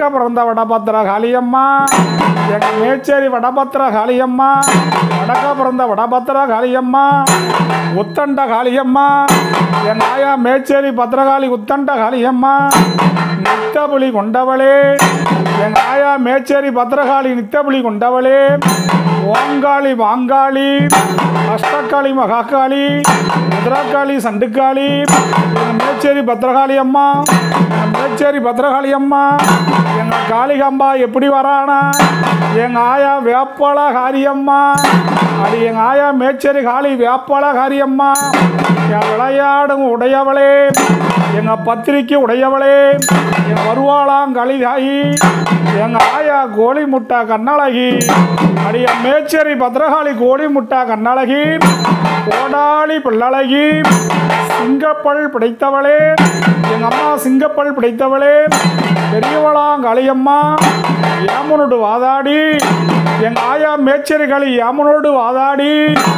பிறந்த வடபத்திர காளியம்மா எங்க மேச்சேரி வடபத்திர காளியம்மா வடக்க பிறந்த வடபத்திர காளியம்மா உத்தண்ட காளியம்மா எங்க ஆயா மேச்சேரி பத்திரகாளி உத்தண்ட காளியம்மா நித்தபுலி கொண்டவளே எங்க ஆயா மேச்சேரி பத்திரகாளி நித்தபுலி கொண்டவளே ஓங்காளி வாங்காளி அஷ்டகாளி மகாகாளி முதிராக்காளி சண்டுக்காளி எங்க மேச்சேரி பத்திரகாளி அம்மா எங்க மேச்சேரி பத்திரகாளி அம்மா எங்க காளிகம்பா எப்படி வரானா எங்க ஆயா வேப்பள காரியம்மா அடி எங்க ஆயா மேச்சேரி காளி வேப்பள காரியம்மா என் விளையாடும் உடையவளே எங்க பத்திரிக்கை உடையவளே என் வருவாளாம் களிதாயி எங்க ஆயா கோழி முட்டை கண்ணழகி அடிய மேச்சேரி பத்ரகாளி கோழி முட்டை கண்ணழகி கோடாளி பிள்ளழகி சிங்கப்பல் பிடித்தவளே எங்க அம்மா சிங்கப்பல் பிடித்தவளே பெரியவளாம் காளியம்மா ஏமனோடு வாதாடி எங்க ஆயா மேச்சேரி களி ஏமனோடு வாதாடி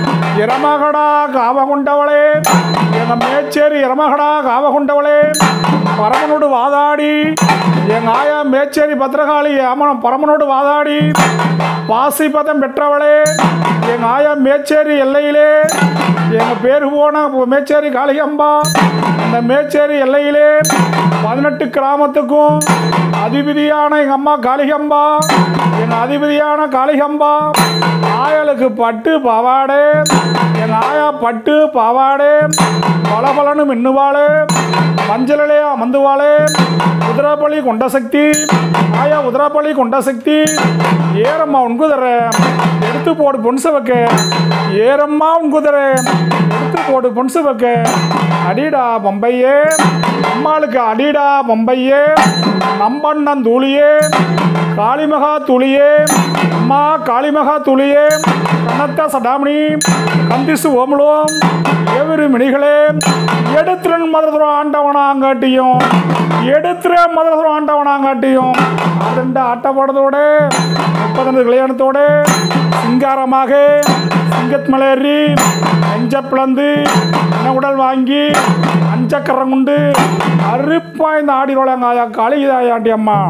இரமகடா காவ கொண்டவளே எங்க மேச்சேரி இரமகடா காவ கொண்டவளே பரமனோடு வாதாடி எங்க ஆயா மேச்சேரி பத்திரகாளி ஏமனம் பரமனோடு வாதாடி பாசி பதம் பெற்றவளே எங்க ஆயா மேச்சேரி எல்லையிலே எங்க பேர் போன மேச்சேரி காளிகம்பா அந்த மேச்சேரி எல்லையிலே பதினெட்டு கிராமத்துக்கும் அதிபதியான எங்க அம்மா காளிகம்பா எங்க அதிபதியான காளிகம்பா ஆயலுக்கு பட்டு பாவாடே எங்க ஆயா பட்டு பாவாடே பளபளன்னு மின்னுவாளே மஞ்சளிலே அமர்ந்துவாளே உதிராப்பள்ளி கொண்ட சக்தி ஆயா உதிராப்பள்ளி கொண்ட சக்தி ஏறம்மா உன் குதிரை எடுத்து போடு பொன்சு வைக்க ஏறம்மா உன் குதிரை எடுத்து போடு பொன்சு வைக்க அடிடா பம்பையே அம்மாளுக்கு அடிடா பம்பையே நம்பண்ணன் தூளியே காளிமகா துளியே அம்மா காளிமகா துளியே கண்ணத்த சடாமணி கந்திசு ஓமலோம் ஏவிரு மினிகளே எடுத்துறன் மதுரதுரம் ஆண்டவனாங்காட்டியும் எடுத்துற மதுரதுரம் ஆண்டவனாங்காட்டியும் ரெண்டு ஆட்டப்பாடத்தோட முப்பத்தஞ்சு கல்யாணத்தோட சிங்காரமாக சிங்கத் மலேறி நெஞ்ச பிளந்து உடல் வாங்கி அஞ்சக்கரம் கொண்டு அருப்பாய்ந்த ஆடிரோளங்காயா காளிதாயாண்டி அம்மா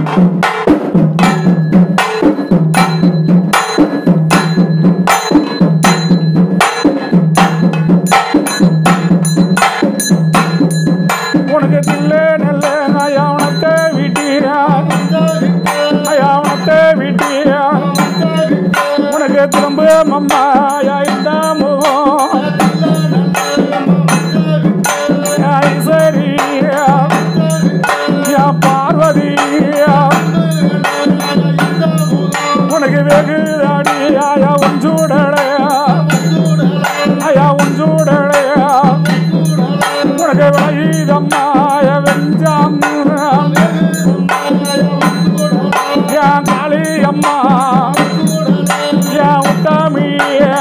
உனக்கு தில்லே நெல்ல அயாவனத்தை வீட்டியா அயாவனத்தை வீட்டியா உனக்கு திரும்ப மம்மாயா இந்த முகம் ஐசரியா யா பார்வதியா உனக்கு வெகு அடியா உஞ்சூடலையா ஐயா உஞ்சூடலையா உனக்கு விளையுதம்மாய வெஞ்சாமுனா யா காளி அம்மா யா உத்தமியா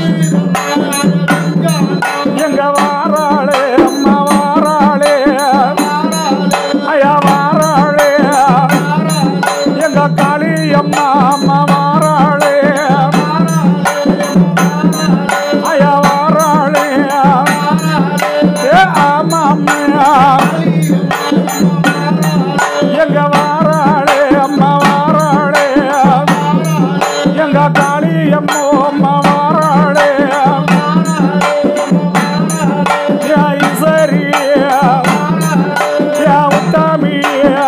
எங்க வாராளே அம்மா வாராளே ஐயா வாராளே எங்க காளி அம்மா அம்மா வாராளே ஐயா வாராளே ஏ ஆமா அம்மா எங்க வாராளே அம்மா வாராளே எங்க காளி அம்மோ அம்மா வாராளே யா இசரியா யா உத்தமியா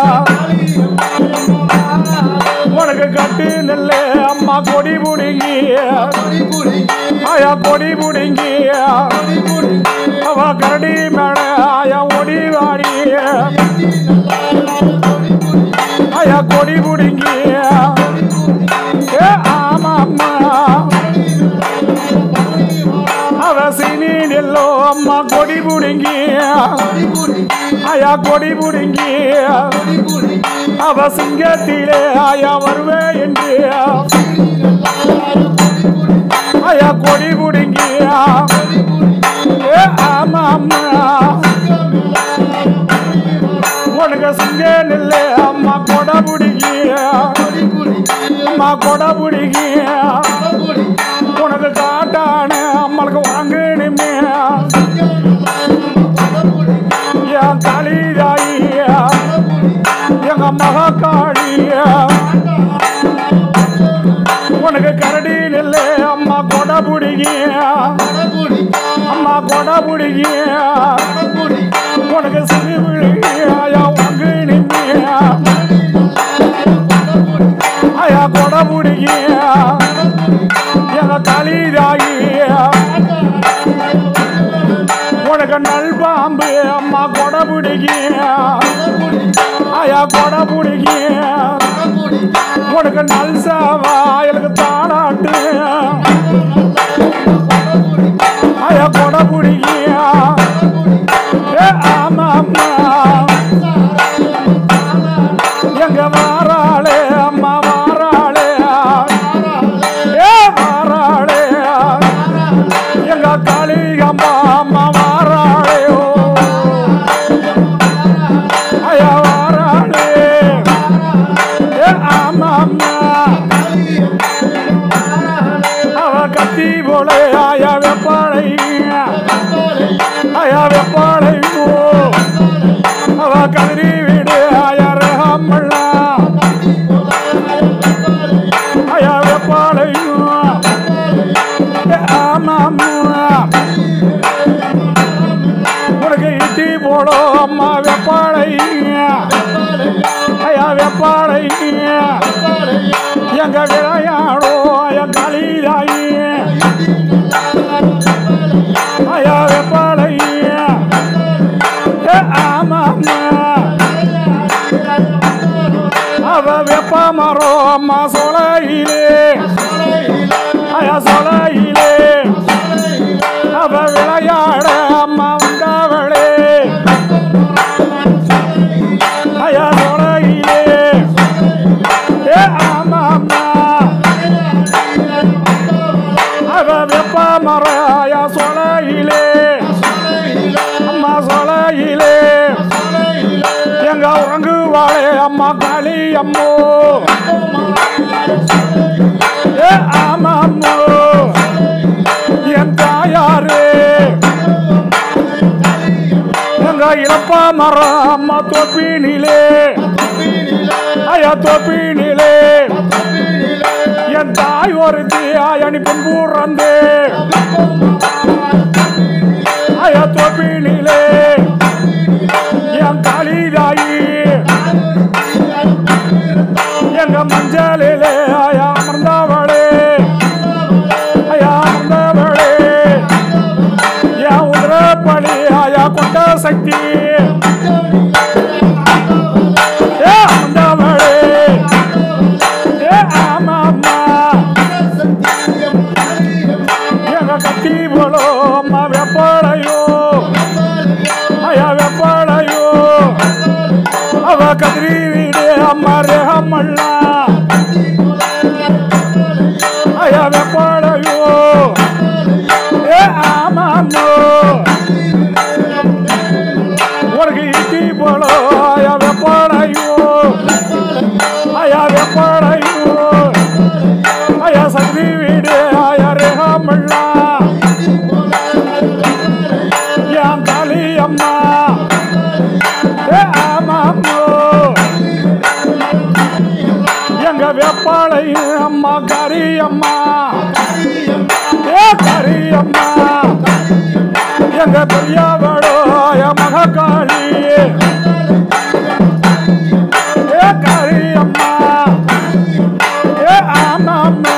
உனக்கு கட்டு நெல்லே அம்மா கொடி புடுங்கி ஆயா கொடி புடுங்கி அவ கரடி மேல ஆயா ஒடி வாடி ஆயா கொடி புடுங்கி ஏ ஆமா அம்மா அவ சீனி நெல்லோ அம்மா கொடி புடுங்கி ஆயா கொடி புடுங்கி அவ சிங்கத்திலே ஆயா வருவே என்று ஆயா கொடி புடுங்கி ஏ ஆமா அம்மா உனக்கு சிங்க நெல்லு அம்மா கொடை புடுங்கி அம்மா கொடை புடுங்கி உனக்கு காட்டான அம்மளுக்கு வாங்கணுமே என் காளிதாயி எங்க மகா காளி பிடிக்கும் அம்மா கொடை பிடிக்கும் உனக்கு சிறு விழியா உங்கு நிம்மியா ஐயா கொடை பிடிக்கும் எங்க களிதாயி உனக்கு நல்பாம்பு அம்மா கொடை பிடிக்கும் ஐயா கொடை பிடிக்கும் உனக்கு நல் சாவா எனக்கு தாளாட்டு ஐயா கொடை பிடிக்கும் ஏ ஆமா அம்மா எங்க வாராளே அம்மா வாராளே ஏ வாராளே எங்க காளியம்மா அம்மா வாராளே ஓ ஐயா வாராளே ஏ ஆமா அம்மா அவ கத்தி போல ஆயா வெப்பாளை ஆயா வெப்பாளை ஓ அவ கதிரி வீடு ஆயா ரஹமல்லா ஆயா வெப்பாளை ஆமா அம்மா உனக்கு இட்டி போடும் அம்மா வெப்பாளை ஐயா வெப்பாளை எங்க விளையாடோ என் களிதாயி ஐயா வெப்பாளை ஏ ஆமா அம்மா அவ வெப்ப மரம் அம்மா சொலையிலே ஐயா சொலையிலே அவ விளையாட அம்மா வந்தவளே ஐயா சொலையிலே ஏ ஆமா அம்மா அவ வெப்ப மரம் ஐயா சொலையிலே அம்மா சொலையிலே எங்க உறங்குவாளே அம்மா காளி அம்மோ ஏ ஆமா அம்மோ என் தாயாரு எங்க இழப்பா மரம் அம்மா தொப்பினிலே ஐயா தொப்பினிலே என் தாய் ஒரு தீயாயணி பின்புறந்தே ஐயா தொப்பினிலே என் காளிதாயி எங்க மஞ்சளிலே ஐயா அமர்ந்தவளே ஐயா அமர்ந்தவளே என் உதிரப்பலி ஐயா கொண்ட சக்தி ஏ அமர்ந்தவளே ஏ ஆமா அம்மா எங்க கத்தி போலோ அம்மா வெப்படையோ ஐயா வெப்படையோ அவ கதிரி வீடு அம்மா ரேகமல்லா ஐயா வெப்படையோ ஏ ஆமா அம்மோ உனக்கு இட்டி போலோ ஐயா வெப்படையோ ஐயா வெப்படையோ ஐயா சக்தி வீடு ஐயா ரேகமல்லா என் காளி அம்மா ஏ ஆமா அம்மோ எங்க வெப்பாளை அம்மா கரி அம்மா ஏ கரி அம்மா எங்க பெரியவளோ என் மகக்காளி ஏ கரி அம்மா ஏ ஆமா அம்மா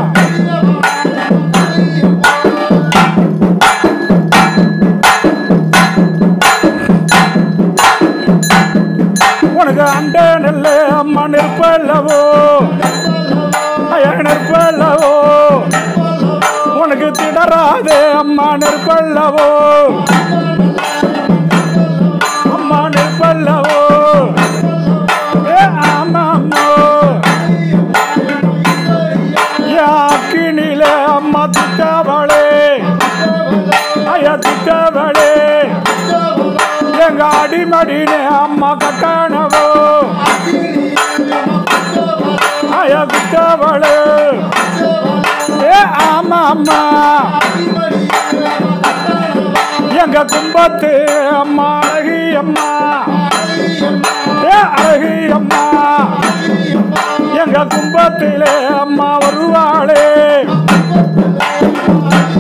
உனக்கு அண்ட நெல்ல அம்மா நெற்பல்லவோ ஐயா நெற்பல்லவோ உனக்கு திடராதே அம்மா நெற்பல்லவோ அம்மா நெற்பல்லவோ ஏ ஆமா அம்மா யாக்கினில அம்மா திட்டவளே ஐயா திட்டவளே எங்க அடிமடினே அம்மா கட்டணவோ ஐயா திட்டவளே ஏ ஆமா அம்மா எங்க கும்பத்து அம்மா அழகி அம்மா ஏ அழகி அம்மா எங்க கும்பத்திலே அம்மா வருவாளே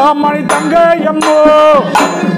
மணி தங்க எம்மோ